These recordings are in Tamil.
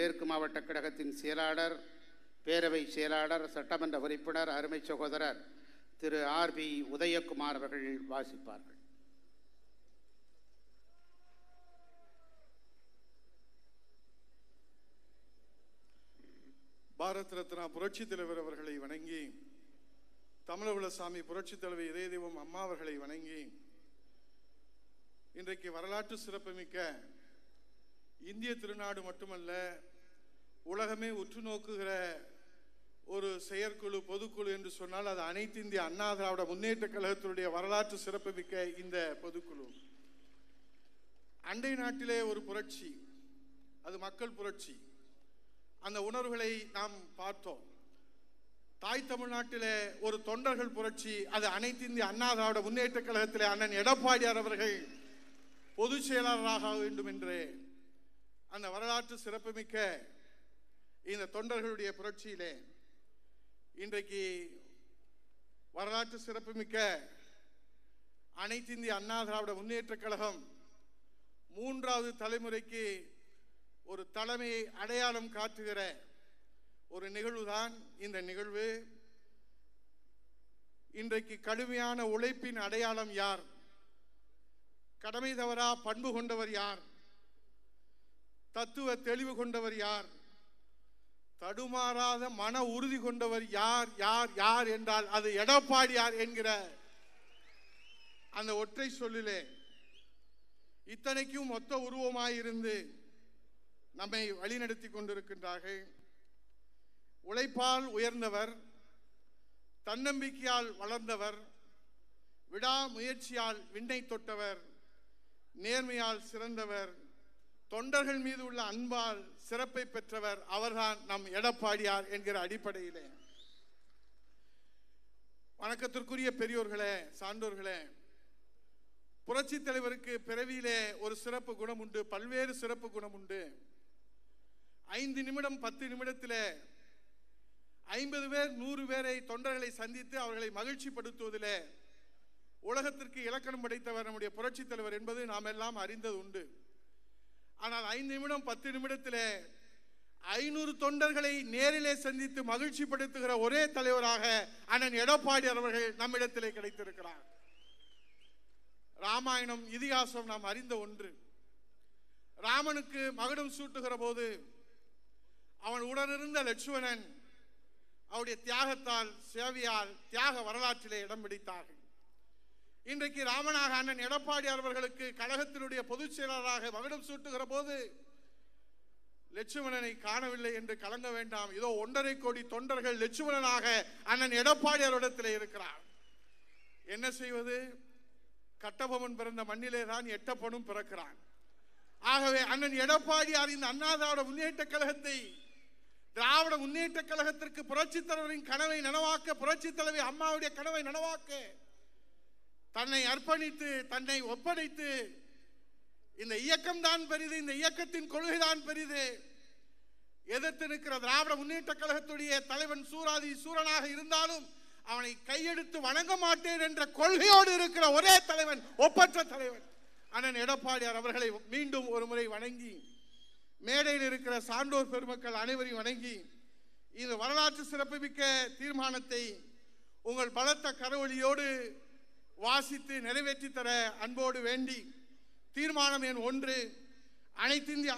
மேற்கு மாவட்ட கழகத்தின் செயலாளர் பேரவை செயலாளர் சட்டமன்ற உறுப்பினர் அருமை சகோதரர் திரு ஆர் பி உதயகுமார் அவர்கள் வாசிப்பார்கள் பாரத் ரத்னா புரட்சி தலைவர் அவர்களை வணங்கி தமிழகுலசாமி புரட்சி தலைவர் இதய தெய்வம் அம்மா அவர்களை வணங்கி இன்றைக்கு வரலாற்று சிறப்புமிக்க இந்திய திருநாடு மட்டுமல்ல உலகமே உற்று நோக்குகிற ஒரு செயற்குழு பொதுக்குழு என்று சொன்னால் அது அனைத்து இந்திய அண்ணா திராவிட முன்னேற்ற கழகத்தினுடைய வரலாற்று சிறப்புமிக்க இந்த பொதுக்குழு அண்டை நாட்டிலே ஒரு புரட்சி அது மக்கள் புரட்சி அந்த உணர்வுகளை நாம் பார்த்தோம் தாய் தமிழ்நாட்டிலே ஒரு தொண்டர்கள் புரட்சி அது அனைத்து இந்திய அண்ணா திராவிட முன்னேற்ற கழகத்திலே அண்ணன் எடப்பாடியார் அவர்கள் பொதுச் செயலாளராக ஆக வேண்டும் என்று அந்த வரலாற்று சிறப்புமிக்க இந்த தொண்டர்களுடைய புரட்சியிலே இன்றைக்கு வரலாற்று சிறப்புமிக்க அனைத்து இந்திய அண்ணா திராவிட முன்னேற்ற கழகம் மூன்றாவது தலைமுறைக்கு ஒரு தலைமையை அடையாளம் காட்டுகிற ஒரு நிகழ்வுதான் இந்த நிகழ்வு இன்றைக்கு கடுமையான உழைப்பின் அடையாளம் யார் கடமை தவறா பண்பு கொண்டவர் யார் தத்துவ தெளிவு கொண்டவர் யார் தடுமாறாத மன உறுதி கொண்டவர் யார் யார் யார் என்றால் அது எடப்பாடியார் என்கிற அந்த ஒற்றை சொல்லிலே இத்தனைக்கும் மொத்த உருவமாயிருந்து நம்மை வழிநடத்தி கொண்டிருக்கின்றார்கள் உழைப்பால் உயர்ந்தவர் தன்னம்பிக்கையால் வளர்ந்தவர் விடாமுயற்சியால் விண்ணை தொட்டவர் நேர்மையால் சிறந்தவர் தொண்டர்கள் மீது உள்ள அன்பால் சிறப்பை பெற்றவர் அவர்தான் நம் எடப்பாடியார் என்கிற அடிப்படையிலே வணக்கத்திற்குரிய பெரியோர்களே சான்றோர்களே புரட்சி தலைவருக்கு பிறவியிலே ஒரு சிறப்பு குணம் உண்டு பல்வேறு சிறப்பு குணம் உண்டு ஐந்து நிமிடம் பத்து நிமிடத்திலே ஐம்பது பேர் நூறு பேரை தொண்டர்களை சந்தித்து அவர்களை மகிழ்ச்சிப்படுத்துவதிலே உலகத்திற்கு இலக்கணம் படைத்தவர் நம்முடைய புரட்சி தலைவர் என்பது நாம் எல்லாம் அறிந்தது உண்டு ஆனால் ஐந்து நிமிடம் பத்து நிமிடத்திலே ஐநூறு தொண்டர்களை நேரிலே சந்தித்து மகிழ்ச்சிப்படுத்துகிற ஒரே தலைவராக அண்ணன் எடப்பாடி அவர்கள் நம்மிடத்திலே கிடைத்திருக்கிறார் ராமாயணம் இதிகாசம் நாம் அறிந்த ஒன்று ராமனுக்கு மகுடம் சூட்டுகிற போது அவன் உடனிருந்த லட்சுமணன் அவருடைய தியாகத்தால் சேவையால் தியாக வரலாற்றிலே இடம் பிடித்தார்கள் இன்றைக்கு ராமனாக அண்ணன் எடப்பாடி அவர்களுக்கு கழகத்தினுடைய பொதுச் செயலாளராக மகுடம் சூட்டுகிற போது லட்சுமணனை காணவில்லை என்று கலங்க வேண்டாம் இதோ ஒன்றரை கோடி தொண்டர்கள் லட்சுமணனாக அண்ணன் எடப்பாடி அவரிடத்திலே இருக்கிறார் என்ன செய்வது கட்டபொம்மன் பிறந்த மண்ணிலே தான் எட்டப்பனும் பிறக்கிறான் ஆகவே அண்ணன் எடப்பாடியார் இந்த அண்ணா திராவிட முன்னேற்ற கழகத்தை திராவிட முன்னேற்ற கழகத்திற்கு புரட்சித் தலைவரின் கனவை நனவாக்க புரட்சித் தலைவி அம்மாவுடைய கனவை நனவாக்க தன்னை அர்ப்பணித்து தன்னை ஒப்படைத்து இந்த இயக்கம் தான் பெரிது இந்த இயக்கத்தின் கொள்கை தான் பெரிது எதிர்த்து நிற்கிற திராவிட முன்னேற்ற கழகத்துடைய தலைவன் சூராதி சூரனாக இருந்தாலும் அவனை கையெடுத்து வணங்க மாட்டேன் என்ற கொள்கையோடு இருக்கிற ஒரே தலைவன் ஒப்பற்ற தலைவன் அண்ணன் எடப்பாடியார் அவர்களை மீண்டும் ஒரு முறை வணங்கி மேடையில் இருக்கிற சான்றோர் பெருமக்கள் அனைவரையும் வணங்கி இந்த வரலாற்று சிறப்புமிக்க தீர்மானத்தை உங்கள் பலத்த கரவொலியோடு வாசித்து நிறைவேற்றி தர அன்போடு வேண்டி தீர்மானம் எண் ஒன்று அனைத்து இந்தியா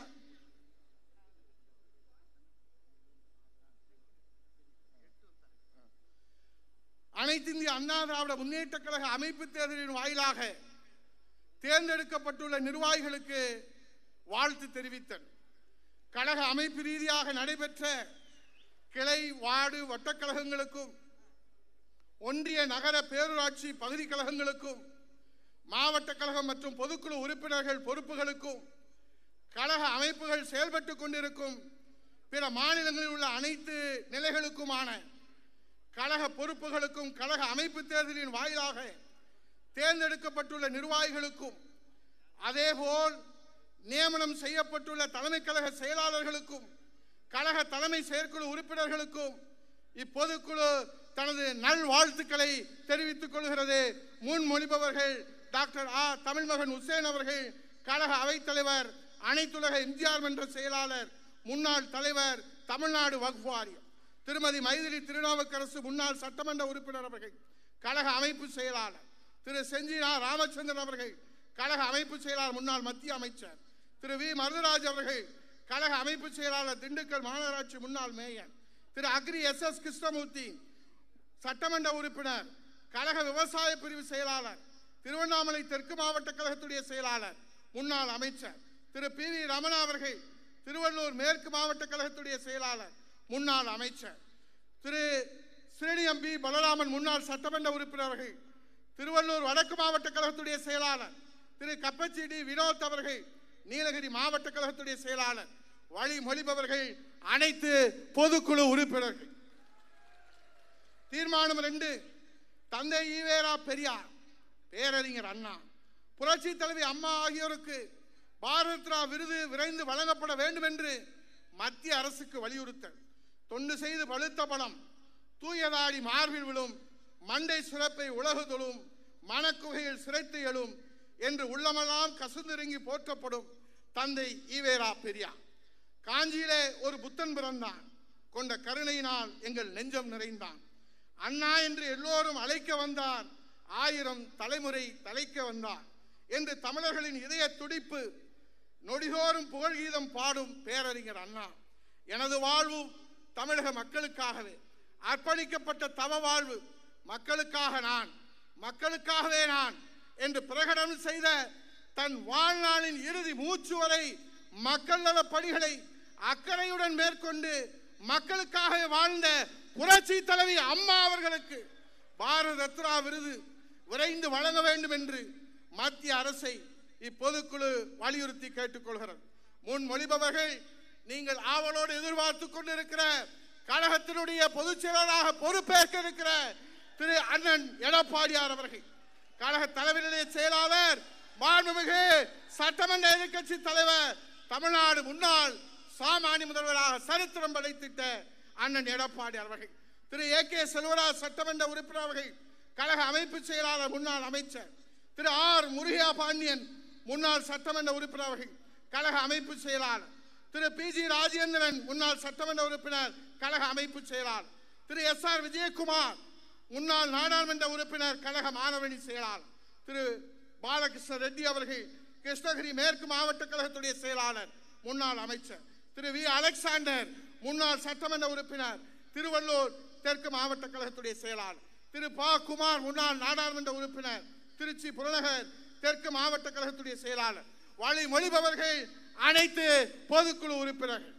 அனைத்து இந்திய அண்ணா திராவிட முன்னேற்ற கழக அமைப்பு தேர்தலின் வாயிலாக தேர்ந்தெடுக்கப்பட்டுள்ள நிர்வாகிகளுக்கு வாழ்த்து தெரிவித்தல் கழக அமைப்பு ரீதியாக நடைபெற்ற கிளை வார்டு வட்டக்கழகங்களுக்கும் ஒன்றிய நகர பேரூராட்சி பகுதி கழகங்களுக்கும் மாவட்ட கழகம் மற்றும் பொதுக்குழு உறுப்பினர்கள் பொறுப்புகளுக்கும் கழக அமைப்புகள் செயல்பட்டு கொண்டிருக்கும் பிற மாநிலங்களில் உள்ள அனைத்து நிலைகளுக்குமான கழக பொறுப்புகளுக்கும் கழக அமைப்பு தேர்தலின் வாயிலாக தேர்ந்தெடுக்கப்பட்டுள்ள நிர்வாகிகளுக்கும் அதேபோல் நியமனம் செய்யப்பட்டுள்ள தலைமை கழக செயலாளர்களுக்கும் கழக தலைமை செயற்குழு உறுப்பினர்களுக்கும் இப்பொதுக்குழு தனது நல்வாழ்த்துக்களை தெரிவித்துக் கொள்கிறது முன்மொழிபவர்கள் டாக்டர் ஆ தமிழ்மகன் உசேன் அவர்கள் கழக அவைத்தலைவர் அனைத்துலக எம்ஜிஆர் மன்ற செயலாளர் முன்னாள் தலைவர் தமிழ்நாடு வக்ஃப் வாரியம் திருமதி மைதிலி திருநாவுக்கரசு முன்னாள் சட்டமன்ற உறுப்பினர் அவர்கள் கழக அமைப்பு செயலாளர் திரு செஞ்சிரா ராமச்சந்திரன் அவர்கள் கழக அமைப்பு செயலாளர் முன்னாள் மத்திய அமைச்சர் திரு வி மருதராஜ் அவர்கள் கழக அமைப்பு செயலாளர் திண்டுக்கல் மாநகராட்சி முன்னாள் mayor Thiru Agri S S Krishnamurthy சட்டமன்ற உறுப்பினர் கழக விவசாய பிரிவு செயலாளர் திருவண்ணாமலை தெற்கு மாவட்ட கழகத்துடைய செயலாளர் முன்னாள் அமைச்சர் திரு பி வி ரமணா அவர்கள் திருவள்ளூர் மேற்கு மாவட்ட கழகத்துடைய செயலாளர் முன்னாள் அமைச்சர் திரு ஸ்ரீனியம்பி பலராமன் முன்னாள் சட்டமன்ற உறுப்பினர் அவர்கள் திருவள்ளூர் வடக்கு மாவட்ட கழகத்துடைய செயலாளர் திரு கப்பச்சிடி வினோத் அவர்கள் நீலகிரி மாவட்ட கழகத்துடைய செயலாளர் வழி மொழிபவர்கள் அனைத்து பொதுக்குழு உறுப்பினர்கள் தீர்மானம் ரெண்டு தந்தை ஈவேரா பெரியார் பேரறிஞர் அண்ணா புரட்சி தலைவி அம்மா ஆகியோருக்கு பாரத் ரத்னா விருது விரைந்து வழங்கப்பட வேண்டும் என்று மத்திய அரசுக்கு வலியுறுத்தல் தொண்டு செய்து பழுத்த பணம் தூயதாடி மார்பில் விழும் மண்டை சுரப்பை உலகு தொழும் மனக்குகையில் சிரைத்து எழும் என்று உள்ளமெல்லாம் கசுந்திருங்கி போற்றப்படும் தந்தை ஈவேரா பெரியார் காஞ்சியிலே ஒரு புத்தன் பிறந்தான் கொண்ட கருணையினால் எங்கள் நெஞ்சம் நிறைந்தான் அண்ணா என்று எல்லோரும் அழைக்க வந்தார் ஆயிரம் தலைமுறை தலைக்க வந்தார் என்று தமிழர்களின் இதய துடிப்பு நொடிதோறும் புகழ்கீதம் பாடும் பேரறிஞர் அண்ணா எனது வாழ்வு தமிழக மக்களுக்காகவே அர்ப்பணிக்கப்பட்ட தவ வாழ்வு மக்களுக்காக நான் மக்களுக்காகவே நான் என்று பிரகடனம் செய்த தன் வாழ்நாளின் இறுதி மூச்சு வரை மக்கள் நல பணிகளை அக்கறையுடன் மேற்கொண்டு மக்களுக்காக வாழ்ந்த புரட்சி தலைவி அம்மா அவர்களுக்கு பாரத ரத்னா விருது விரைந்து வழங்க வேண்டும் என்று மத்திய அரசை இப்பொதுக்குழு வலியுறுத்தி கேட்டுக்கொள்கிறது முன் மொழிபவர்கள் நீங்கள் ஆவலோடு எதிர்பார்த்து கொண்டிருக்கிற கழகத்தினுடைய பொதுச் செயலராக பொறுப்பேற்க இருக்கிற திரு அண்ணன் எடப்பாடியார் அவர்கள் கழக தலைவர் நிலைய செயலாளர் மாண்புமிகு சட்டமன்ற எதிர்க்கட்சி தலைவர் தமிழ்நாடு முன்னாள் சாமானிய முதல்வராக சரித்திரம் படைத்திட்ட அண்ணன் எடப்பாடி அவர்கள் திரு ஏ கே செல்வராஜ் சட்டமன்ற உறுப்பினர் அவர்கள் கழக அமைப்பு செயலாளர் முன்னாள் அமைச்சர் திரு ஆர் முருகையா பாண்டியன் முன்னாள் சட்டமன்ற உறுப்பினர் அவர்கள் கழக அமைப்பு செயலாளர் திரு பி ஜி ராஜேந்திரன் முன்னாள் சட்டமன்ற உறுப்பினர் கழக அமைப்பு செயலாளர் திரு எஸ் ஆர் விஜயகுமார் முன்னாள் நாடாளுமன்ற உறுப்பினர் கழக மாணவணி செயலாளர் திரு பாலகிருஷ்ண ரெட்டி அவர்கள் கிருஷ்ணகிரி மேற்கு மாவட்ட கழகத்துடைய செயலாளர் முன்னாள் அமைச்சர் திரு வி அலெக்சாண்டர் முன்னாள் சட்டமன்ற உறுப்பினர் திருவள்ளூர் தெற்கு மாவட்ட கழகத்துடைய செயலாளர் திரு பா குமார் முன்னாள் நாடாளுமன்ற உறுப்பினர் திருச்சி புறநகர் தெற்கு மாவட்ட கழகத்துடைய செயலாளர் வழி மொழிபவர்கள் அனைத்து பொதுக்குழு உறுப்பினர்கள்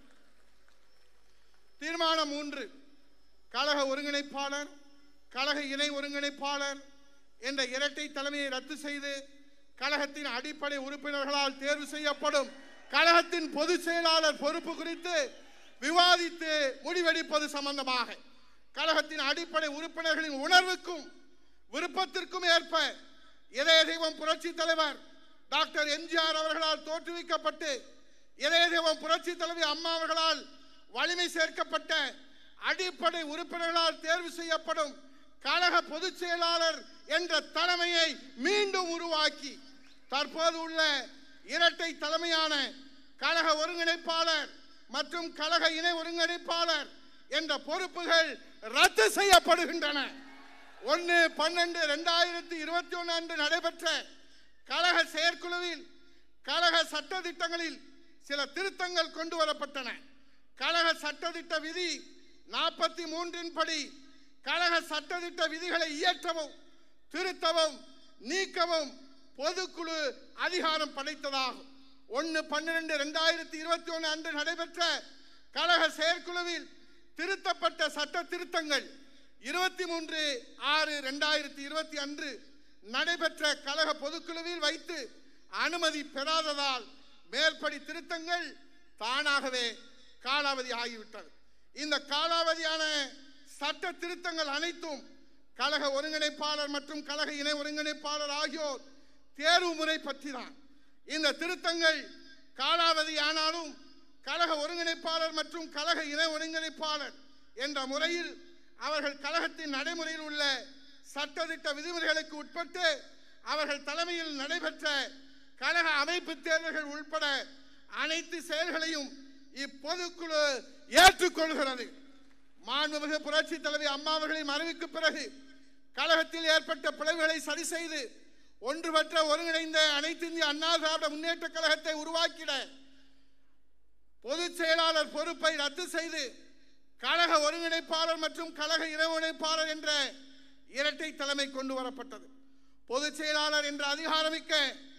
தீர்மானம் மூன்று கழக ஒருங்கிணைப்பாளர் கழக இணை ஒருங்கிணைப்பாளர் என்ற இரட்டை தலைமையை ரத்து செய்து கழகத்தின் அடிப்படை உறுப்பினர்களால் தேர்வு செய்யப்படும் கழகத்தின் பொதுச் செயலாளர் பொறுப்பு குறித்து விவாதித்து முடிவெடுப்பது சம்பந்தமாக கழகத்தின் அடிப்படை உறுப்பினர்களின் உணர்வுக்கும் விருப்பத்திற்கும் ஏற்ப இதய தெய்வம் புரட்சி தலைவர் டாக்டர் எம்ஜிஆர் அவர்களால் தோற்றுவிக்கப்பட்டு இதய தெய்வம் புரட்சி தலைவி அம்மா அவர்களால் வலிமை சேர்க்கப்பட்ட அடிப்படை உறுப்பினர்களால் தேர்வு செய்யப்படும் கழக பொதுச் செயலாளர் என்ற தலைமையை மீண்டும் உருவாக்கி தற்போது உள்ள இரட்டை தலைமையான கழக ஒருங்கிணைப்பாளர் மற்றும் கழக இணை ஒருங்கிணைப்பாளர் என்ற பொறுப்புகள் ரத்து செய்யப்படுகின்றன ஒன்று பன்னெண்டு ரெண்டாயிரத்தி இருபத்தி ஒன்று அன்று நடைபெற்ற கழக செயற்குழுவில் கழக சட்ட திட்டங்களில் சில திருத்தங்கள் கொண்டு வரப்பட்டன கழக சட்டத்திட்ட விதி நாற்பத்தி மூன்றின் படி கழக சட்டத்திட்ட விதிகளை இயற்றவும் திருத்தவும் நீக்கவும் பொதுக்குழு அதிகாரம் படைத்ததாகும் ஒன்று பன்னிரெண்டு ரெண்டாயிரத்தி இருபத்தி ஒன்று அன்று நடைபெற்ற கழக செயற்குழுவில் திருத்தப்பட்ட சட்ட திருத்தங்கள் இருபத்தி மூன்று ஆறு ரெண்டாயிரத்தி இருபத்தி அன்று நடைபெற்ற கழக பொதுக்குழுவில் வைத்து அனுமதி பெறாததால் மேற்படி திருத்தங்கள் தானாகவே காலாவதி ஆகிவிட்டது இந்த காலாவதியான சட்ட திருத்தங்கள் அனைத்தும் கழக ஒருங்கிணைப்பாளர் மற்றும் கழக இணை ஒருங்கிணைப்பாளர் ஆகியோர் தேர்வு முறை பற்றி தான் இந்த திருத்தங்கள் காலாவதி ஆனாலும் கழக ஒருங்கிணைப்பாளர் மற்றும் கழக இணை ஒருங்கிணைப்பாளர் என்ற முறையில் அவர்கள் கழகத்தின் நடைமுறையில் உள்ள சட்டத்திட்ட விதிமுறைகளுக்கு உட்பட்டு அவர்கள் தலைமையில் நடைபெற்ற கழக அமைப்பு தேர்தல்கள் உட்பட அனைத்து செயல்களையும் இப்பொதுக்குழு ஏற்றுக்கொள்கிறது மாண்புமிகு புரட்சி தலைவி அம்மா அவர்களின் மறைவுக்கு பிறகு கழகத்தில் ஏற்பட்ட பிளவுகளை சரி செய்து ஒன்றுபட்ட ஒருங்கிணைந்த அனைத்து இந்திய அண்ணா திராவிட முன்னேற்ற கழகத்தை உருவாக்கிட பொதுச் செயலாளர் பொறுப்பை ரத்து செய்து கழக ஒருங்கிணைப்பாளர் மற்றும் கழக இணைப்பாளர் என்ற இரட்டை தலைமை கொண்டு வரப்பட்டது பொதுச் செயலாளர் என்ற அதிகாரமிக்க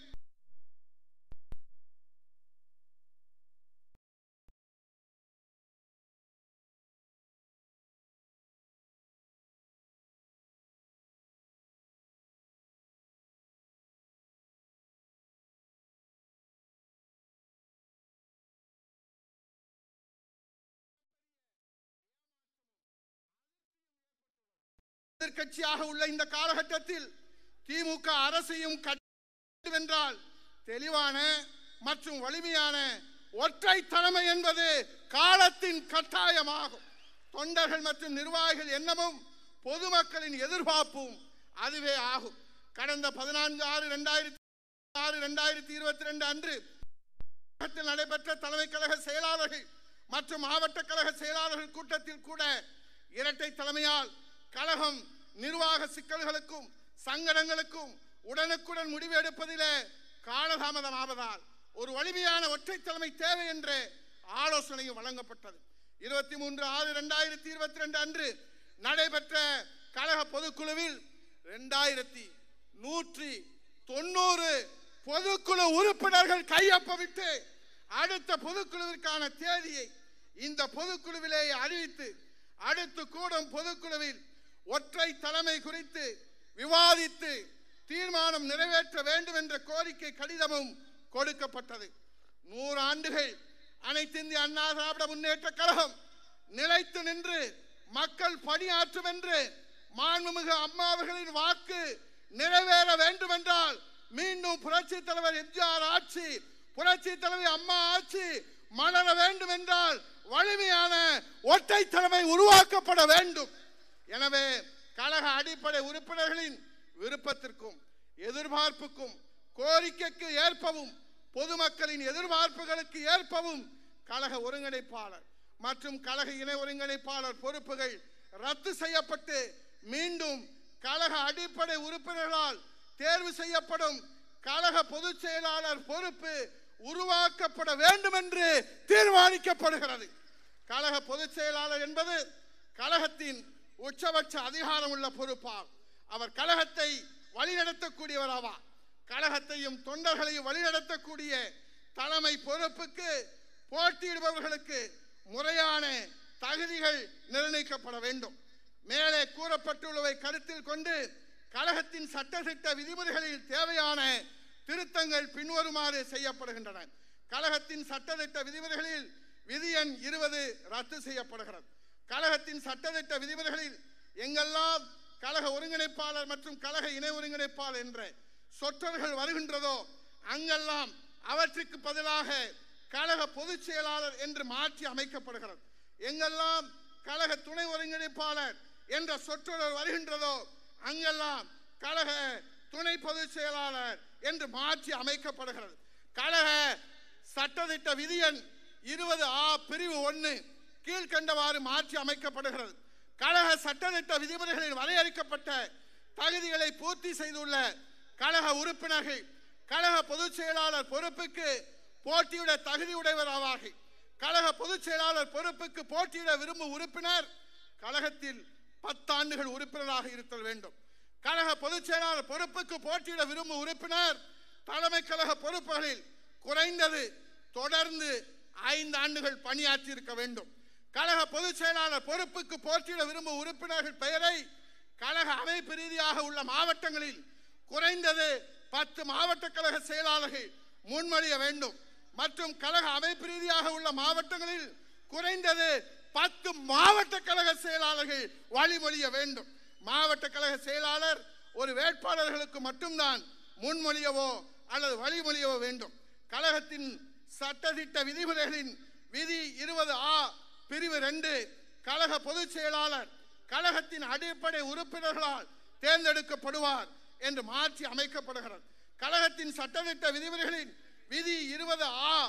எதிர்க்கட்சியாக உள்ள இந்த காலகட்டத்தில் திமுக அரசையும் கட்ட என்றால் தெளிவான மற்றும் வலிமையான ஒற்றை தலைமை என்பது காலத்தின் கட்டாயமாகும் தொண்டர்கள் மற்றும் நிர்வாகிகள் எண்ணமும் பொதுமக்களின் எதிர்பார்ப்பும் அதுவே ஆகும் கடந்த பதினான்கு ஆறு ரெண்டாயிரத்தி ஆறு ரெண்டாயிரத்தி இருபத்தி ரெண்டு அன்று தமிழகத்தில் நடைபெற்ற தலைமை கழக செயலாளர்கள் மற்றும் மாவட்ட கழக செயலாளர்கள் கூட்டத்தில் கூட இரட்டை தலைமையால் கழகம் நிர்வாக சிக்கல்களுக்கும் சங்கடங்களுக்கும் உடனுக்குடன் முடிவு எடுப்பதிலே காலதாமதம் ஆவதால் ஒரு வலிமையான ஒற்றை தலைமை தேவை என்ற ஆலோசனையும் வழங்கப்பட்டது இருபத்தி மூன்று ஆறு ரெண்டாயிரத்தி இருபத்தி ரெண்டு அன்று நடைபெற்ற கழக பொதுக்குழுவில் ரெண்டாயிரத்தி நூற்றி தொண்ணூறு பொதுக்குழு உறுப்பினர்கள் கையொப்பமிட்டு அடுத்த பொதுக்குழுவிற்கான தேதியை இந்த பொதுக்குழுவிலே அறிவித்து அடுத்து கூடும் பொதுக்குழுவில் ஒற்றை தலைமை குறித்து விவாதித்து தீர்மானம் நிறைவேற்ற வேண்டும் என்ற கோரிக்கை கடிதமும் கொடுக்கப்பட்டது நூறு ஆண்டுகள் அனைத்து இந்திய அண்ணா திராவிட முன்னேற்ற கழகம் நிலைத்து நின்று மக்கள் பணியாற்றும் என்று மாண்புமிகு அம்மா அவர்களின் வாக்கு நிறைவேற வேண்டும் என்றால் மீண்டும் புரட்சி தலைவர் எம்ஜிஆர் ஆட்சி புரட்சி தலைவி அம்மா ஆட்சி மலர வேண்டும் என்றால் வலிமையான ஒற்றை தலைமை உருவாக்கப்பட வேண்டும் எனவே கழக அடிப்படை உறுப்பினர்களின் விருப்பத்திற்கும் எதிர்பார்ப்புக்கும் கோரிக்கைக்கு ஏற்பவும் பொதுமக்களின் எதிர்பார்ப்புகளுக்கு ஏற்பவும் கழக ஒருங்கிணைப்பாளர் மற்றும் கழக இணை ஒருங்கிணைப்பாளர் பொறுப்புகள் ரத்து செய்யப்பட்டு மீண்டும் கழக அடிப்படை உறுப்பினர்களால் தேர்வு செய்யப்படும் கழக பொதுச் செயலாளர் பொறுப்பு உருவாக்கப்பட வேண்டும் என்று தீர்மானிக்கப்படுகிறது கழக பொதுச் செயலாளர் என்பது கழகத்தின் உச்சபட்ச அதிகாரம் உள்ள பொறுப்பாகும் அவர் கழகத்தை வழிநடத்தக்கூடியவர் ஆவார் கழகத்தையும் தொண்டர்களையும் வழிநடத்தக்கூடிய தலைமை பொறுப்புக்கு போட்டியிடுபவர்களுக்கு முறையான தகுதிகள் நிர்ணயிக்கப்பட வேண்டும் மேலே கூறப்பட்டுள்ளவை கருத்தில் கொண்டு கழகத்தின் சட்டத்திட்ட விதிமுறைகளில் தேவையான திருத்தங்கள் பின்வருமாறு செய்யப்படுகின்றன கழகத்தின் சட்டத்திட்ட விதிமுறைகளில் விதி எண் இருபது ரத்து செய்யப்படுகிறது கழகத்தின் சட்டத்திட்ட விதிமுறைகளில் எங்கெல்லாம் கழக ஒருங்கிணைப்பாளர் மற்றும் கழக இணை ஒருங்கிணைப்பாளர் என்ற சொற்றொடர்கள் வருகின்றதோ அங்கெல்லாம் அவற்றுக்கு பதிலாக கழக பொதுச் செயலாளர் என்று மாற்றி அமைக்கப்படுகிறது எங்கெல்லாம் கழக துணை ஒருங்கிணைப்பாளர் என்ற சொற்றொடர் வருகின்றதோ அங்கெல்லாம் கழக துணை பொதுச் செயலாளர் என்று மாற்றி அமைக்கப்படுகிறது கழக சட்டத்திட்ட விதியன் இருபது ஆ பிரிவு ஒன்று கீழ்கண்டவாறு மாற்றி அமைக்கப்படுகிறது கழக சட்டத்திட்ட விதிமுறைகளில் வரையறுக்கப்பட்ட தகுதிகளை பூர்த்தி செய்துள்ள கழக உறுப்பினர்கள் கழக பொதுச் செயலாளர் பொறுப்புக்கு போட்டியிட தகுதியுடையவர் ஆவார்கள் கழக பொதுச் செயலாளர் பொறுப்புக்கு போட்டியிட விரும்பும் உறுப்பினர் கழகத்தில் பத்தாண்டுகள் உறுப்பினராக இருத்தல் வேண்டும் கழக பொதுச் செயலாளர் பொறுப்புக்கு போட்டியிட விரும்பும் உறுப்பினர் தலைமை கழக பொறுப்புகளில் குறைந்தது தொடர்ந்து ஐந்து ஆண்டுகள் பணியாற்றி இருக்க வேண்டும் கழக பொதுச் செயலாளர் பொறுப்புக்கு போட்டியிட விரும்பும் உறுப்பினர்கள் பெயரை கழக அமைப்பு ரீதியாக உள்ள மாவட்டங்களில் குறைந்தது பத்து மாவட்ட கழக செயலாளர்கள் முன்மொழிய வேண்டும் மற்றும் கழக அமைப்பு ரீதியாக உள்ள மாவட்டங்களில் குறைந்தது பத்து மாவட்ட கழக செயலாளர்கள் வழிமொழிய வேண்டும் மாவட்ட கழக செயலாளர் ஒரு வேட்பாளர்களுக்கு மட்டும்தான் முன்மொழியவோ அல்லது வழிமொழியவோ வேண்டும் கழகத்தின் சட்டத்திட்ட விதிமுறைகளின் விதி இருபது ஆ பிரிவு ரெண்டு கழக பொதுச் செயலாளர் கழகத்தின் அடிப்படை உறுப்பினர்களால் தேர்ந்தெடுக்கப்படுவார் என்று மாற்றி அமைக்கப்படுகிறது கழகத்தின் சட்டத்திட்ட விதிமுறைகளின் விதி இருபது ஆ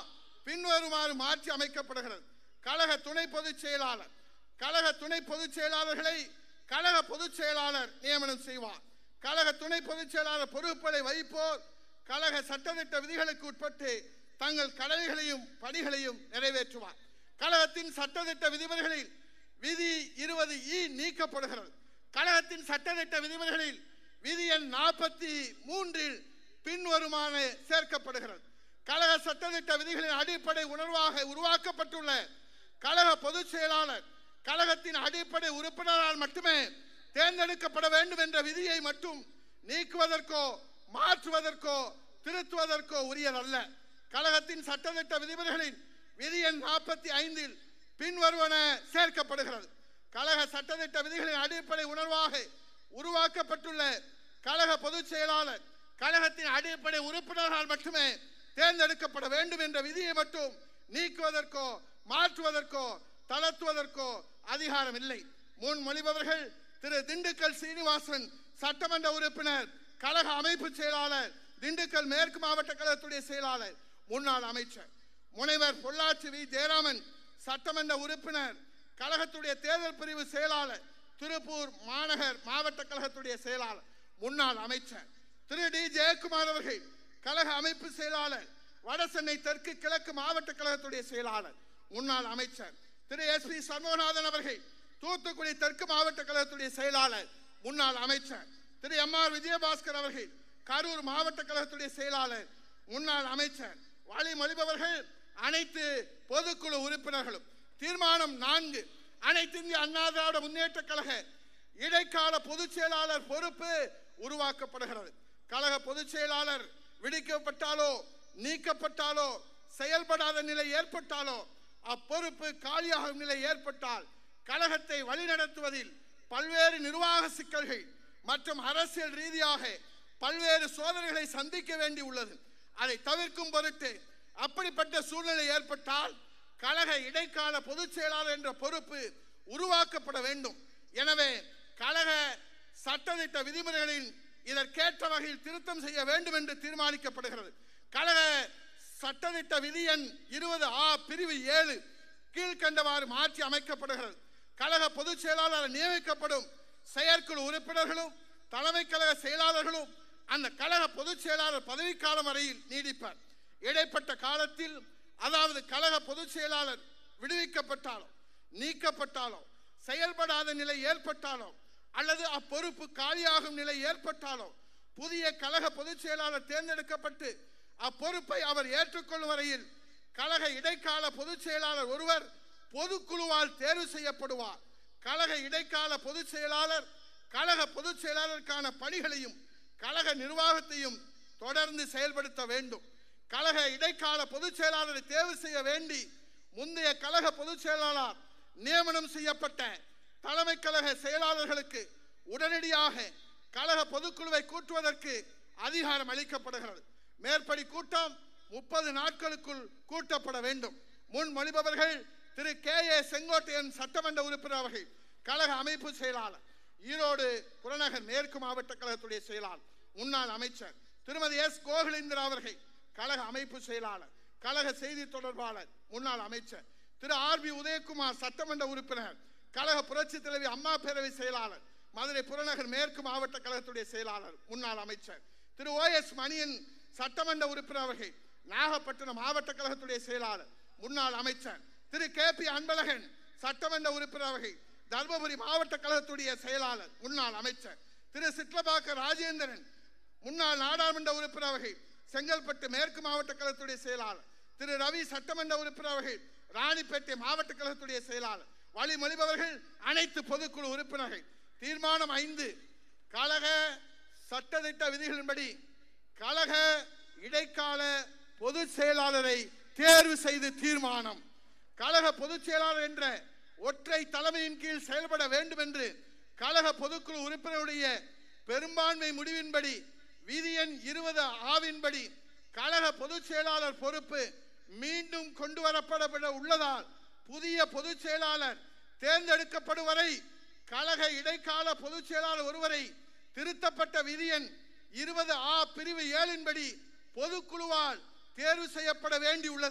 பின்வருமாறு மாற்றி அமைக்கப்படுகிறது கழக துணை பொதுச் செயலாளர் கழக துணை பொதுச் செயலாளர்களை கழக பொதுச் செயலாளர் நியமனம் செய்வார் கழக துணை பொதுச் செயலாளர் பொறுப்புகளை வகிப்போர் கழக சட்டத்திட்ட விதிகளுக்கு உட்பட்டு தங்கள் கடமைகளையும் பணிகளையும் நிறைவேற்றுவார் கழகத்தின் சட்டத்திட்ட விதிமுறைகளில் விதி இருபது இ நீக்கப்படுகிறது கழகத்தின் சட்டத்திட்ட விதிமுறைகளில் விதி எண் நாற்பத்தி மூன்றில் பின்வருமான சேர்க்கப்படுகிறது கழக சட்டத்திட்ட விதிகளின் அடிப்படை உணர்வாக உருவாக்கப்பட்டுள்ள கழக பொதுச் செயலாளர் கழகத்தின் அடிப்படை உறுப்பினரால் மட்டுமே தேர்ந்தெடுக்கப்பட வேண்டும் என்ற விதியை மட்டும் நீக்குவதற்கோ மாற்றுவதற்கோ திருத்துவதற்கோ உரியதல்ல கழகத்தின் சட்டத்திட்ட விதிமுறைகளின் விதி எண் நாற்பத்தி ஐந்தில் பின்வருவன சேர்க்கப்படுகிறது கழக சட்டத்திட்ட விதிகளின் அடிப்படை உணர்வாக உருவாக்கப்பட்டுள்ள கழக பொதுச் செயலாளர் கழகத்தின் அடிப்படை உறுப்பினர்களால் மட்டுமே தேர்ந்தெடுக்கப்பட வேண்டும் என்ற விதியை மட்டும் நீக்குவதற்கோ மாற்றுவதற்கோ தளர்த்துவதற்கோ அதிகாரம் இல்லை முன்மொழிபவர்கள் திரு திண்டுக்கல் சீனிவாசன் சட்டமன்ற உறுப்பினர் கழக அமைப்பு செயலாளர் திண்டுக்கல் மேற்கு மாவட்ட கழகத்துடைய செயலாளர் முன்னாள் அமைச்சர் முனைவர் பொள்ளாச்சி வி ஜெயராமன் சட்டமன்ற உறுப்பினர் கழகத்துடைய தேர்தல் பிரிவு செயலாளர் திருப்பூர் மாநகர் மாவட்ட கழகத்துடைய செயலாளர் முன்னாள் அமைச்சர் திரு டி ஜெயக்குமார் அவர்கள் கழக அமைப்பு செயலாளர் வடசென்னை தெற்கு கிழக்கு மாவட்ட கழகத்துடைய செயலாளர் முன்னாள் அமைச்சர் திரு எஸ் பி சண்முகநாதன் அவர்கள் தூத்துக்குடி தெற்கு மாவட்ட கழகத்துடைய செயலாளர் முன்னாள் அமைச்சர் திரு எம் ஆர் விஜயபாஸ்கர் அவர்கள் கரூர் மாவட்ட கழகத்துடைய செயலாளர் முன்னாள் அமைச்சர் வழிமொழிபவர்கள் அனைத்து பொதுக்குழு உறுப்பினர்களும் தீர்மானம் நான்கு அனைத்து இந்திய அண்ணா திராவிட முன்னேற்ற கழக இடைக்கால பொதுச் செயலாளர் பொறுப்பு உருவாக்கப்படுகிறது கழக பொதுச் செயலாளர் விடுவிக்கப்பட்டாலோ நீக்கப்பட்டாலோ செயல்படாத நிலை ஏற்பட்டாலோ அப்பொறுப்பு காலியாகும் நிலை ஏற்பட்டால் கழகத்தை வழிநடத்துவதில் பல்வேறு நிர்வாக சிக்கல்கள் மற்றும் அரசியல் ரீதியாக பல்வேறு சோதனைகளை சந்திக்க வேண்டி உள்ளது அதை தவிர்க்கும் பொருட்டு அப்படிப்பட்ட சூழ்நிலை ஏற்பட்டால் கழக இடைக்கால பொதுச் செயலாளர் என்ற பொறுப்பு உருவாக்கப்பட வேண்டும் எனவே கழக சட்டத்திட்ட விதிமுறைகளின் இதற்கேற்ற வகையில் திருத்தம் செய்ய வேண்டும் என்று தீர்மானிக்கப்படுகிறது கழக சட்டத்திட்ட விதி எண் இருபது ஆ பிரிவு ஏழு கீழ்கண்டவாறு மாற்றி அமைக்கப்படுகிறது கழக பொதுச் செயலாளர் நியமிக்கப்படும் செயற்குழு உறுப்பினர்களும் தலைமை கழக செயலாளர்களும் அந்த கழக பொதுச் செயலாளர் பதவிக்காலம் வரையில் நீடிப்பார் இடைப்பட்ட காலத்தில் அதாவது கழக பொதுச் செயலாளர் விடுவிக்கப்பட்டாலோ நீக்கப்பட்டாலோ செயல்படாத நிலை ஏற்பட்டாலோ அல்லது அப்பொறுப்பு காலியாகும் நிலை ஏற்பட்டாலோ புதிய கழக பொதுச் செயலாளர் தேர்ந்தெடுக்கப்பட்டு அப்பொறுப்பை அவர் ஏற்றுக்கொள்ளும் வரையில் கழக இடைக்கால பொதுச் செயலாளர் ஒருவர் பொதுக்குழுவால் தேர்வு செய்யப்படுவார் கழக இடைக்கால பொதுச் செயலாளர் கழக பொதுச் செயலாளருக்கான பணிகளையும் கழக நிர்வாகத்தையும் தொடர்ந்து செயல்படுத்த வேண்டும் கழக இடைக்கால பொதுச் செயலாளரை தேர்வு செய்ய வேண்டி முந்தைய கழக பொதுச் செயலாளர் நியமனம் செய்யப்பட்ட தலைமை கழக செயலாளர்களுக்கு உடனடியாக கழக பொதுக்குழுவை கூட்டுவதற்கு அதிகாரம் அளிக்கப்படுகிறது மேற்படி கூட்டம் முப்பது நாட்களுக்குள் கூட்டப்பட வேண்டும் முன்மொழிபவர்கள் திரு கே ஏ செங்கோட்டையன் சட்டமன்ற உறுப்பினர் அவர்கள் கழக அமைப்பு செயலாளர் ஈரோடு புறநகர் மேற்கு மாவட்ட கழகத்துடைய செயலாளர் முன்னாள் அமைச்சர் திருமதி எஸ் கோகுலேந்திரா அவர்கள் கழக அமைப்பு செயலாளர் கழக செய்தி தொடர்பாளர் முன்னாள் அமைச்சர் திரு ஆர் பி உதயகுமார் சட்டமன்ற உறுப்பினர் கழக புரட்சி தலைவி அம்மா பேரவை செயலாளர் மதுரை புறநகர் மேற்கு மாவட்ட கழகத்துடைய செயலாளர் முன்னாள் அமைச்சர் திரு ஓ எஸ் மணியன் சட்டமன்ற உறுப்பினர் அவர்கள் நாகப்பட்டினம் மாவட்ட கழகத்துடைய செயலாளர் முன்னாள் அமைச்சர் திரு கே பி அன்பழகன் சட்டமன்ற உறுப்பினர் அவர்கள் தர்மபுரி மாவட்ட கழகத்துடைய செயலாளர் முன்னாள் அமைச்சர் திரு சிட்லபாக்க ராஜேந்திரன் முன்னாள் நாடாளுமன்ற உறுப்பினர் அவர்கள் செங்கல்பட்டு மேற்கு மாவட்ட கழகத்துடைய செயலாளர் திரு ரவி சட்டமன்ற உறுப்பினர் அவர்கள் ராணிப்பேட்டை மாவட்ட கழகத்துடைய செயலாளர் வழிமொழிபவர்கள் அனைத்து பொதுக்குழு உறுப்பினர்கள் தீர்மானம் ஐந்து கழக சட்டத்திட்ட விதிகளின்படி கழக இடைக்கால பொதுச் செயலாளரை தேர்வு செய்து தீர்மானம் கழக பொதுச் செயலாளர் என்ற ஒற்றை தலைமையின் கீழ் செயல்பட வேண்டும் என்று கழக பொதுக்குழு உறுப்பினருடைய பெரும்பான்மை முடிவின்படி விதி எண் இருபது ஆவின்படி கழக பொதுச் செயலாளர் பொறுப்பு மீண்டும் கொண்டு வரப்பட உள்ளதால் புதிய பொதுச் செயலாளர் தேர்ந்தெடுக்கப்படும் வரை கழக இடைக்கால பொதுச் செயலாளர் ஒருவரை திருத்தப்பட்ட விதி எண் இருபது ஆ பிரிவு ஏழின்படி பொதுக்குழுவால் தேர்வு செய்யப்பட வேண்டியுள்ளது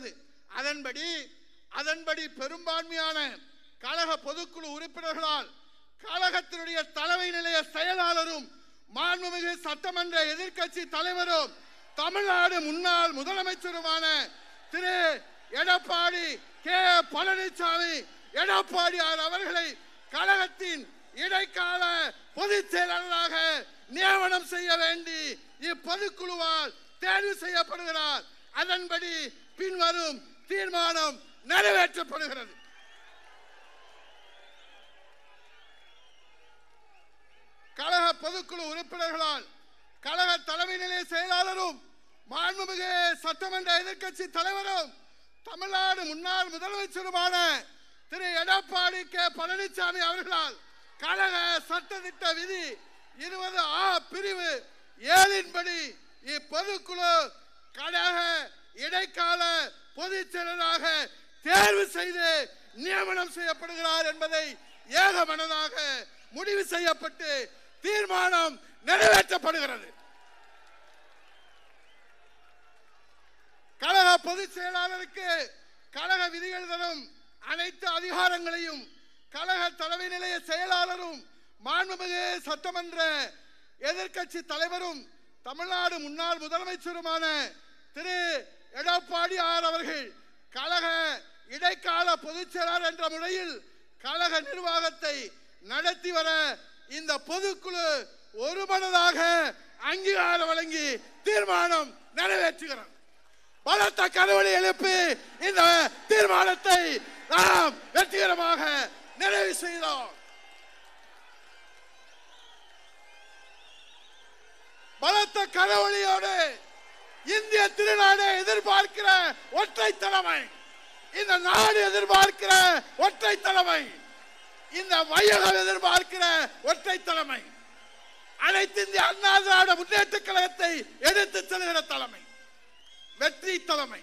அதன்படி அதன்படி பெரும்பான்மையான கழக பொதுக்குழு உறுப்பினர்களால் கழகத்தினுடைய தலைமை நிலைய செயலாளரும் மாண்புமிகு சட்டமன்ற எதிர்க்கட்சி தலைவரும் தமிழ்நாடு முன்னாள் முதலமைச்சருமான திரு எடப்பாடி கே பழனிசாமி எடப்பாடியார் அவர்களை கழகத்தின் இடைக்கால பொதுச் செயலாளராக நியமனம் செய்ய வேண்டி இப்பொதுக்குழுவால் தேர்வு செய்யப்படுகிறார் அதன்படி பின்வரும் தீர்மானம் நிறைவேற்றப்படுகிறது கழக பொதுக்குழு உறுப்பினர்களால் கழக தலைமை நிலைய செயலாளரும் மாண்புமிகு சட்டமன்ற எதிர்க்கட்சி தலைவரும் தமிழ்நாடு முன்னாள் முதலமைச்சருமான திரு எடப்பாடி கே பழனிசாமி அவர்களால் கழக சட்டத்திட்ட விதி இருபது ஆ பிரிவு ஏழின்படி இப்பொதுக்குழு கழக இடைக்கால பொதுச் செயலராக தேர்வு செய்து நியமனம் செய்யப்படுகிறார் என்பதை ஏகமனதாக முடிவு செய்யப்பட்டு தீர்மானம் நிறைவேற்றப்படுகிறது கழக பொதுச் செயலாளருக்கு கழக விதிகள் தரும் அனைத்து அதிகாரங்களையும் கழக தலைமை நிலைய செயலாளரும் மாண்புமிகு சட்டமன்ற எதிர்க்கட்சி தலைவரும் தமிழ்நாடு முன்னாள் முதலமைச்சருமான திரு எடப்பாடியார் அவர்கள் கழக இடைக்கால பொதுச் செயலாளர் என்ற முறையில் கழக நிர்வாகத்தை நடத்தி வர இந்த பொதுக்குழு ஒருமனதாக அங்கீகாரம் வழங்கி தீர்மானம் நிறைவேற்றுகிறது பலத்த கருவழி எழுப்பி இந்த தீர்மானத்தை நாம் வெற்றிகரமாக நிறைவு செய்தோம் பலத்த கரவழியோடு இந்திய திருநாடு எதிர்பார்க்கிற ஒற்றை தலைமை இந்த நாடு எதிர்பார்க்கிற ஒற்றை தலைமை இந்த வையகம் எதிர்பார்க்கிற ஒற்றை தலைமை அனைத்து இந்திய அண்ணா திராவிட முன்னேற்ற கழகத்தை எடுத்து செல்கிற தலைமை வெற்றி தலைமை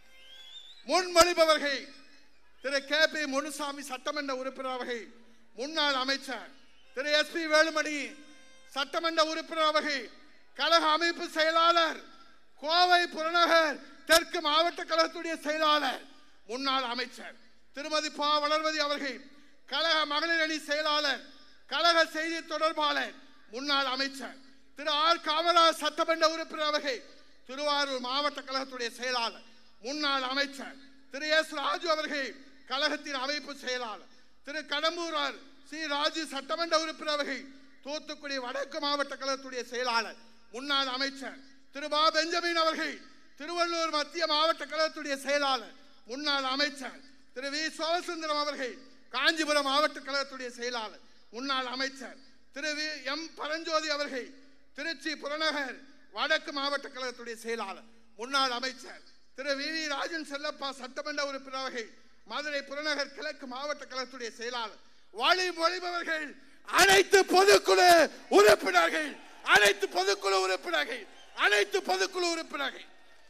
முன்மொழிபவர்கள் திரு கே பி முனுசாமி சட்டமன்ற உறுப்பினர் அவர்கள் முன்னாள் அமைச்சர் திரு எஸ் பி வேலுமணி சட்டமன்ற உறுப்பினர் அவர்கள் கழக அமைப்பு செயலாளர் கோவை புறநகர் தெற்கு மாவட்ட கழகத்துடைய செயலாளர் முன்னாள் அமைச்சர் திருமதி பா வளர்மதி அவர்கள் கழக மகளிர் அணி செயலாளர் கழக செய்தி தொடர்பாளர் முன்னாள் அமைச்சர் திரு ஆர் காமராஜ் சட்டமன்ற உறுப்பினர் அவர்கள் திருவாரூர் மாவட்ட கழகத்துடைய செயலாளர் முன்னாள் அமைச்சர் திரு எஸ் ராஜு அவர்கள் கழகத்தின் அமைப்பு செயலாளர் திரு கடம்பூரார் சி ராஜு சட்டமன்ற உறுப்பினர் அவர்கள் தூத்துக்குடி வடக்கு மாவட்ட கழகத்துடைய செயலாளர் முன்னாள் அமைச்சர் திரு பா பெஞ்சமின் அவர்கள் திருவள்ளூர் மத்திய மாவட்ட கழகத்துடைய செயலாளர் முன்னாள் அமைச்சர் திரு வி சோமசுந்தரம் அவர்கள் காஞ்சிபுரம் மாவட்ட கழகத்துடைய செயலாளர் முன்னாள் அமைச்சர் திரு வி எம் பரஞ்சோதி அவர்கள் திருச்சி புறநகர் வடக்கு மாவட்ட கழகத்துடைய செயலாளர் முன்னாள் அமைச்சர் திரு வி வி ராஜன் செல்லப்பா சட்டமன்ற உறுப்பினர் அவர்கள் மதுரை புறநகர் கிழக்கு மாவட்ட கழகத்துடைய செயலாளர் வாழி மொழிபவர்கள் அனைத்து பொதுக்குழு உறுப்பினர்கள் அனைத்து பொதுக்குழு உறுப்பினர்கள் அனைத்து பொதுக்குழு உறுப்பினர்கள்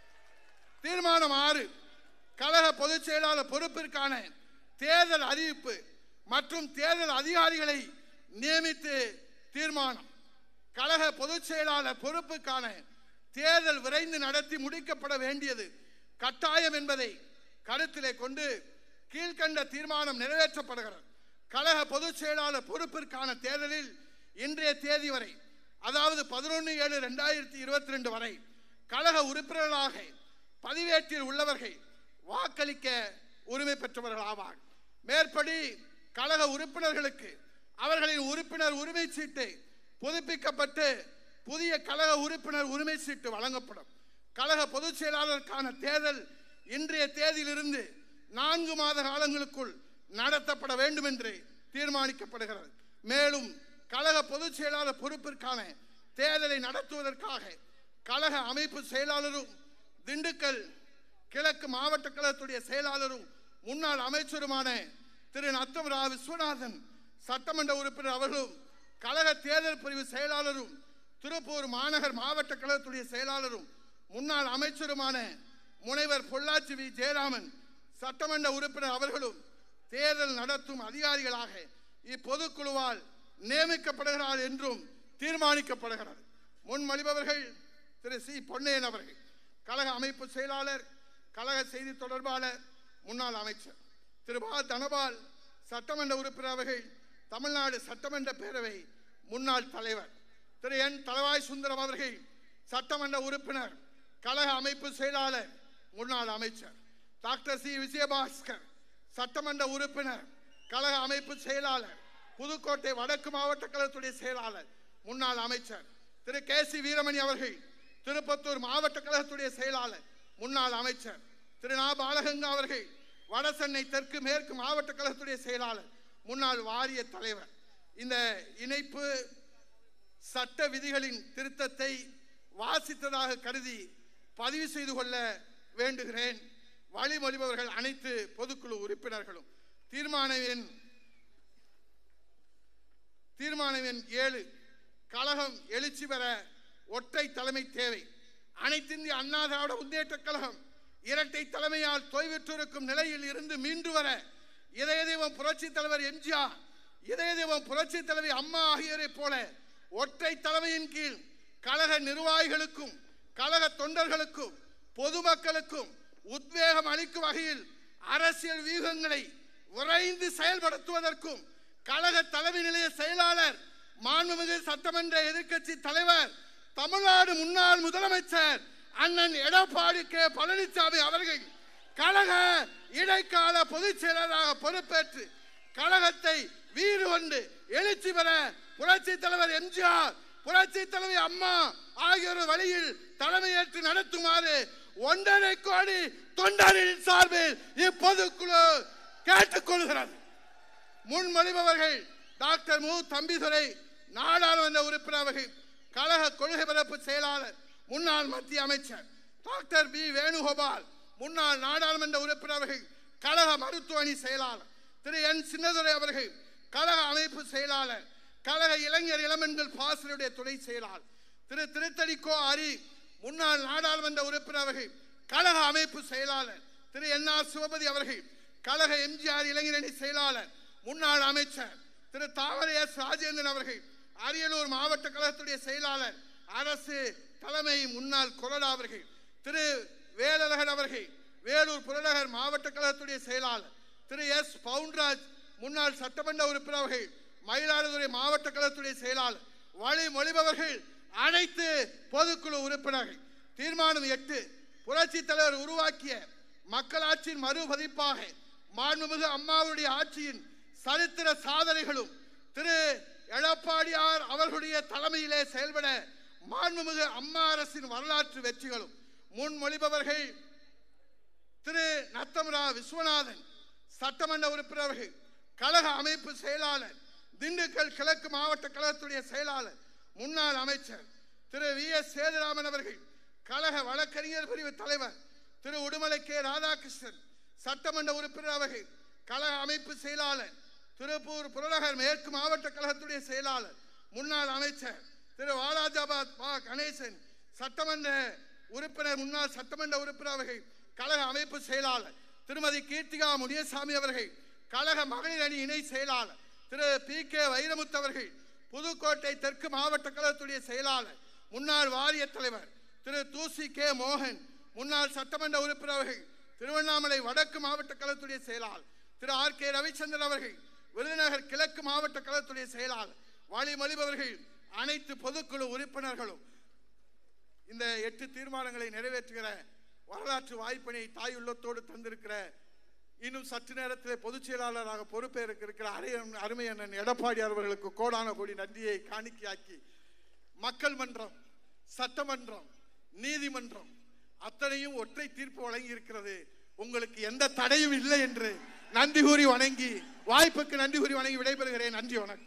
தீர்மானம் ஆறு கழக பொதுச் செயலாளர் பொறுப்பிற்கான தேர்தல் அறிவிப்பு மற்றும் தேர்தல் அதிகாரிகளை நியமித்து தீர்மானம் கழக பொதுச் செயலாளர் பொறுப்புக்கான தேர்தல் விரைந்து நடத்தி முடிக்கப்பட வேண்டியது கட்டாயம் என்பதை கருத்திலே கொண்டு கீழ்கண்ட தீர்மானம் நிறைவேற்றப்படுகிறது கழக பொதுச் செயலாளர் பொறுப்பிற்கான தேர்தலில் இன்றைய தேதி வரை அதாவது பதினொன்று ஏழு ரெண்டாயிரத்தி இருபத்தி ரெண்டு வரை கழக உறுப்பினர்களாக பதிவேட்டில் உள்ளவர்கள் வாக்களிக்க உரிமை பெற்றவர்கள் ஆவார் மேற்படி கழக உறுப்பினர்களுக்கு அவர்களின் உறுப்பினர் உரிமை சீட்டு புதுப்பிக்கப்பட்டு புதிய கழக உறுப்பினர் உரிமை சீட்டு வழங்கப்படும் கழக பொதுச் செயலாளருக்கான தேர்தல் இன்றைய தேதியிலிருந்து நான்கு மாத காலங்களுக்குள் நடத்தப்பட வேண்டும் என்று தீர்மானிக்கப்படுகிறது மேலும் கழக பொதுச் செயலாளர் பொறுப்பிற்கான தேர்தலை நடத்துவதற்காக கழக அமைப்பு செயலாளரும் திண்டுக்கல் கிழக்கு மாவட்ட கழகத்துடைய செயலாளரும் முன்னாள் அமைச்சருமான திரு நத்தம் ரா விஸ்வநாதன் சட்டமன்ற உறுப்பினர் அவர்களும் கழக தேர்தல் பிரிவு செயலாளரும் திருப்பூர் மாநகர் மாவட்ட கழகத்துடைய செயலாளரும் முன்னாள் அமைச்சருமான முனைவர் பொள்ளாச்சி வி ஜெயராமன் சட்டமன்ற உறுப்பினர் அவர்களும் தேர்தல் நடத்தும் அதிகாரிகளாக இப்பொதுக்குழுவால் நியமிக்கப்படுகிறார் என்றும் தீர்மானிக்கப்படுகிறது முன்மொழிபவர்கள் திரு சி பொன்னையன் அவர்கள் கழக அமைப்பு செயலாளர் கழக செய்தி தொடர்பாளர் முன்னாள் அமைச்சர் திரு பா தனபால் சட்டமன்ற உறுப்பினர் அவர்கள் தமிழ்நாடு சட்டமன்ற பேரவை முன்னாள் தலைவர் திரு என் தலவாய் சுந்தரம் அவர்கள் சட்டமன்ற உறுப்பினர் கழக அமைப்பு செயலாளர் முன்னாள் அமைச்சர் டாக்டர் சி விஜயபாஸ்கர் சட்டமன்ற உறுப்பினர் கழக அமைப்பு செயலாளர் புதுக்கோட்டை வடக்கு மாவட்ட கழகத்துடைய செயலாளர் முன்னாள் அமைச்சர் திரு கே சி வீரமணி அவர்கள் திருப்பத்தூர் மாவட்ட கழகத்துடைய செயலாளர் முன்னாள் அமைச்சர் திரு நா பாலகங்கா அவர்கள் வடசென்னை தெற்கு மேற்கு மாவட்ட கழகத்துடைய செயலாளர் முன்னாள் வாரிய தலைவர் இந்த இணைப்பு சட்ட விதிகளின் திருத்தத்தை வாசித்ததாக கருதி பதிவு செய்து கொள்ள வேண்டுகிறேன் வழிமொழிபவர்கள் அனைத்து பொதுக்குழு உறுப்பினர்களும் தீர்மான எண் தீர்மானம் எண் ஏழு கழகம் எழுச்சி பெற ஒற்றை தலைமை தேவை அனைத்திந்திய அண்ணா திராவிட முன்னேற்ற கழகம் இரட்டை தலைமையால் தொய்வுற்றிருக்கும் நிலையில் இருந்து மீண்டு வர இதய தெய்வம் புரட்சி தலைவர் எம்ஜிஆர் இதய தெய்வம் புரட்சி தலைவி அம்மா ஆகியோரைப் போல ஒற்றை தலைமையின் கீழ் கழக நிர்வாகிகளுக்கும் கழக தொண்டர்களுக்கும் பொதுமக்களுக்கும் உத்வேகம் அளிக்கும் வகையில் அரசியல் வியூகங்களை விரைந்து செயல்படுத்துவதற்கும் கழக தலைமை நிலைய செயலாளர் மாண்புமிகு சட்டமன்ற எதிர்க்கட்சி தலைவர் தமிழ்நாடு முன்னாள் முதலமைச்சர் அண்ணன் எடப்பாடி கே பழனிசாமி அவர்கள் கழக இடைக்கால பொதுச் செயலராக பொறுப்பேற்று கழகத்தை வீறு கொண்டு எழுச்சி பெற புரட்சி தலைவர் எம்ஜிஆர் புரட்சி தலைவி அம்மா ஆகியோர் வழியில் தலைமையேற்று நடத்துமாறு ஒன்றரை கோடி தொண்டரின் சார்பில் இப்பொதுக்குழு கேட்டுக்கொள்கிறது முன்மொழிபவர்கள் டாக்டர் மு தம்பிதுரை நாடாளுமன்ற உறுப்பினர் அவர்கள் கழக கொள்கை பரப்பு செயலாளர் முன்னாள் மத்திய அமைச்சர் டாக்டர் பி வேணுகோபால் முன்னாள் நாடாளுமன்ற உறுப்பினர் அவர்கள் கழக மருத்துவ அணி செயலாளர் திரு என் சின்னதுரை அவர்கள் கழக அமைப்பு செயலாளர் கழக இளைஞர் இளமென்கள் பாசனுடைய துணை செயலாளர் திரு திருத்தணி கோ ஹரி முன்னாள் நாடாளுமன்ற உறுப்பினர் அவர்கள் கழக அமைப்பு செயலாளர் திரு என் ஆர் சிவபதி அவர்கள் கழக எம்ஜிஆர் இளைஞரணி செயலாளர் முன்னாள் அமைச்சர் திரு தாமரை எஸ் ராஜேந்திரன் அவர்கள் அரியலூர் மாவட்ட கழகத்துடைய செயலாளர் அரசு தலைமை முன்னாள் கொறடா அவர்கள் திரு வேலழகன் அவர்கள் வேலூர் புறநகர் மாவட்ட கழகத்துடைய செயலாளர் திரு எஸ் பவுன்ராஜ் முன்னாள் சட்டமன்ற உறுப்பினர் அவர்கள் மயிலாடுதுறை மாவட்ட கழகத்துடைய செயலாளர் வழி மொழிபவர்கள் அனைத்து பொதுக்குழு உறுப்பினர்கள் தீர்மானம் எட்டு புரட்சி தலைவர் உருவாக்கிய மக்களாட்சியின் மறுபதிப்பாக மாண்புமிகு அம்மாவுடைய ஆட்சியின் சரித்திர சாதனைகளும் திரு எடப்பாடியார் அவர்களுடைய தலைமையிலே செயல்பட மாண்புமிகு அம்மா அரசின் வரலாற்று வெற்றிகளும் முன்மொழிபவர்கள் திரு நத்தமரா விஸ்வநாதன் சட்டமன்ற உறுப்பினர்கள் கழக அமைப்பு செயலாளர் திண்டுக்கல் கிழக்கு மாவட்ட கழகத்துடைய செயலாளர் முன்னாள் அமைச்சர் திரு வி எஸ் சேதுராமன் அவர்கள் கழக வழக்கறிஞர் பிரிவு தலைவர் திரு உடுமலை கே ராதாகிருஷ்ணன் சட்டமன்ற உறுப்பினர் அவர்கள் கழக அமைப்பு செயலாளர் திருப்பூர் புறநகர் மேற்கு மாவட்ட கழகத்துடைய செயலாளர் முன்னாள் அமைச்சர் திரு வாலாஜாபாத் பா கணேசன் சட்டமன்ற உறுப்பினர் முன்னாள் சட்டமன்ற உறுப்பினர் அவர்கள் கழக அமைப்பு செயலாளர் திருமதி கீர்த்திகா முனியசாமி அவர்கள் கழக மகளிர் அணி இணை செயலாளர் திரு பி கே வைரமுத்து அவர்கள் புதுக்கோட்டை தெற்கு மாவட்ட கழகத்துடைய செயலாளர் முன்னாள் வாரிய தலைவர் திரு தூசி கே மோகன் முன்னாள் சட்டமன்ற உறுப்பினர் அவர்கள் திருவண்ணாமலை வடக்கு மாவட்ட கழகத்துடைய செயலாளர் திரு ஆர் கே ரவிச்சந்திரன் அவர்கள் விருதுநகர் கிழக்கு மாவட்ட கழகத்துடைய செயலாளர் வழிமொழிபவர்கள் அனைத்து பொதுக்குழு உறுப்பினர்களும் இந்த எட்டு தீர்மானங்களை நிறைவேற்றுகிற வரலாற்று வாய்ப்பினை தாய் உள்ளத்தோடு தந்திருக்கிற இன்னும் சற்று நேரத்தில் பொதுச் செயலாளராக பொறுப்பேற்க இருக்கிற அரையன் அருமை அண்ணன் எடப்பாடி அவர்களுக்கு கோடான கோடி நன்றியை காணிக்கையாக்கி மக்கள் மன்றம் சட்டமன்றம் நீதிமன்றம் அத்தனையும் ஒற்றை தீர்ப்பு வழங்கி இருக்கிறது உங்களுக்கு எந்த தடையும் இல்லை என்று நன்றி கூறி வணங்கி வாய்ப்புக்கு நன்றி கூறி வணங்கி விடைபெறுகிறேன் நன்றி வணக்கம்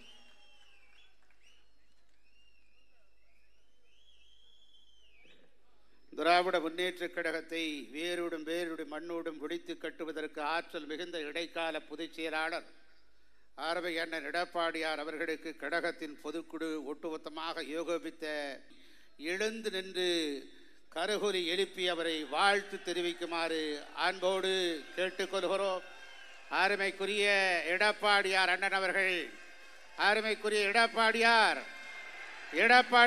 திராவிட முன்னேற்றக் கழகத்தை வேரோடும் வேரோடும் மண்ணோடும் பிடித்து கட்டுவதற்கு ஆற்றல் மிகுந்த இடைக்கால பொதுச் செயலாளர் ஆரவை அண்ணன் எடப்பாடியார் அவர்களுக்கு கழகத்தின் பொதுக்குழு ஒட்டுமொத்தமாக யோகபித்த எழுந்து நின்று கருகொலி எழுப்பி அவரை வாழ்த்து தெரிவிக்குமாறு அன்போடு கேட்டுக்கொள்கிறோம் அருமைக்குரிய எடப்பாடியார் அண்ணன் அவர்கள் அருமைக்குரிய எடப்பாடியார்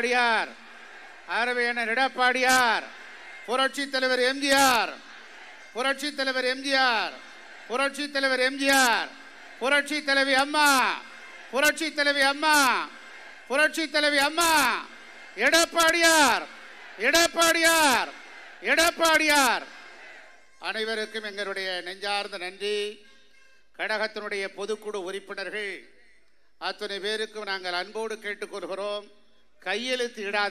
எடப்பாடியார் அருமை அண்ணன் எடப்பாடியார் புரட்சி தலைவர் எம்ஜிஆர் புரட்சி தலைவர் எம்ஜிஆர் புரட்சி தலைவர் எம்ஜிஆர் புரட்சி தலைவி அம்மா புரட்சி தலைவி அம்மா புரட்சி தலைவி அம்மா எடப்பாடியார் எடப்பாடியார் எடப்பாடியார் அனைவருக்கும் எங்களுடைய நெஞ்சார்ந்த நன்றி கழகத்தினுடைய பொதுக்குழு உறுப்பினர்கள் அத்தனை பேருக்கும் நாங்கள் அன்போடு கேட்டுக்கொள்கிறோம் கையெழுத்து இடாத